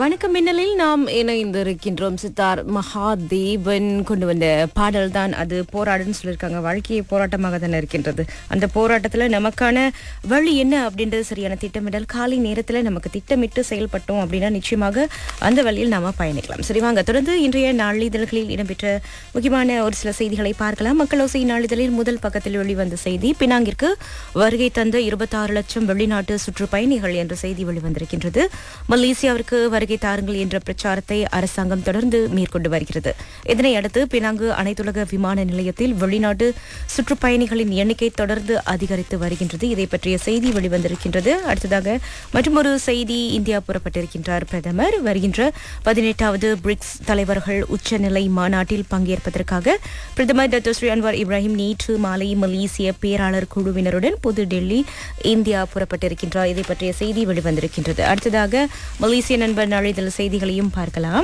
வணக்கம் மின்னலில் நாம் இணைந்திருக்கின்றோம் சித்தார் மகாதேவன் கொண்டு வந்த பாடல் தான் அது போராடுன்னு சொல்லியிருக்காங்க வாழ்க்கையை போராட்டமாக தானே இருக்கின்றது அந்த போராட்டத்துல நமக்கான வழி என்ன அப்படின்றது சரியான திட்டமிடல் காலை நேரத்துல நமக்கு திட்டமிட்டு செயல்பட்டோம் அப்படின்னா நிச்சயமாக அந்த வழியில் நாம பயணிக்கலாம் சரி வாங்க தொடர்ந்து இன்றைய நாளிதழ்களில் இடம்பெற்ற முக்கியமான ஒரு சில செய்திகளை பார்க்கலாம் மக்களோசை நாளிதழில் முதல் பக்கத்தில் வெளிவந்த செய்தி பினாங்கிற்கு வருகை தந்த இருபத்தாறு லட்சம் வெளிநாட்டு சுற்றுப்பயணிகள் என்ற செய்தி வெளிவந்திருக்கின்றது மலேசியாவிற்கு வருகை தாருங்கள் என்ற பிரச்சாரத்தை அரசாங்கம் தொடர்ந்து மேற்கொண்டு வருகிறது இதனை அடுத்து பினாங்கு அனைத்துலக விமான நிலையத்தில் வெளிநாட்டு சுற்றுப்பயணிகளின் எண்ணிக்கை தொடர்ந்து அதிகரித்து வருகின்றது இதை பற்றிய செய்தி வெளிவந்திருக்கின்றது அடுத்ததாக மற்றொரு செய்தி இந்தியா புறப்பட்டிருக்கின்றார் பிரதமர் வருகின்ற பதினெட்டாவது பிரிக்ஸ் தலைவர்கள் உச்சநிலை மாநாட்டில் பங்கேற்பதற்காக பிரதமர் டாக்டர் ஸ்ரீ அன்வார் இப்ராஹிம் நேற்று மாலை மலேசிய பேராளர் குழுவினருடன் புதுடெல்லி இந்தியா புறப்பட்டிருக்கின்றார் இதை பற்றிய செய்தி வெளிவந்திருக்கின்றது அடுத்ததாக மலேசிய நண்பர் நாளிதழ் செய்திகளையும் பார்க்கலாம்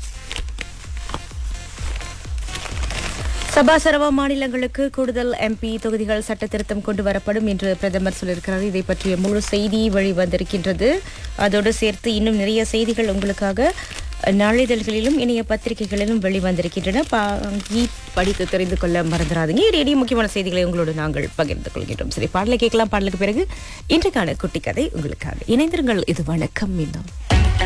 சபா சரவா மாநிலங்களுக்கு கூடுதல் எம்பி தொகுதிகள் சட்ட திருத்தம் கொண்டு வரப்படும் என்று பிரதமர் சொல்லியிருக்கிறார் இதை பற்றிய முழு செய்தி வெளிவந்திருக்கின்றது அதோடு சேர்த்து இன்னும் நிறைய செய்திகள் உங்களுக்காக நாளிதழ்களிலும் இணைய பத்திரிகைகளிலும் வெளிவந்திருக்கின்றன பாங்கி படித்து தெரிந்து கொள்ள மறந்துடாதீங்க இடையே முக்கியமான செய்திகளை உங்களோடு நாங்கள் பகிர்ந்து கொள்கின்றோம் சரி பாடலை கேட்கலாம் பாடலுக்கு பிறகு இன்றைக்கான குட்டி கதை உங்களுக்காக இணைந்திருங்கள் இது வணக்கம் இன்னும்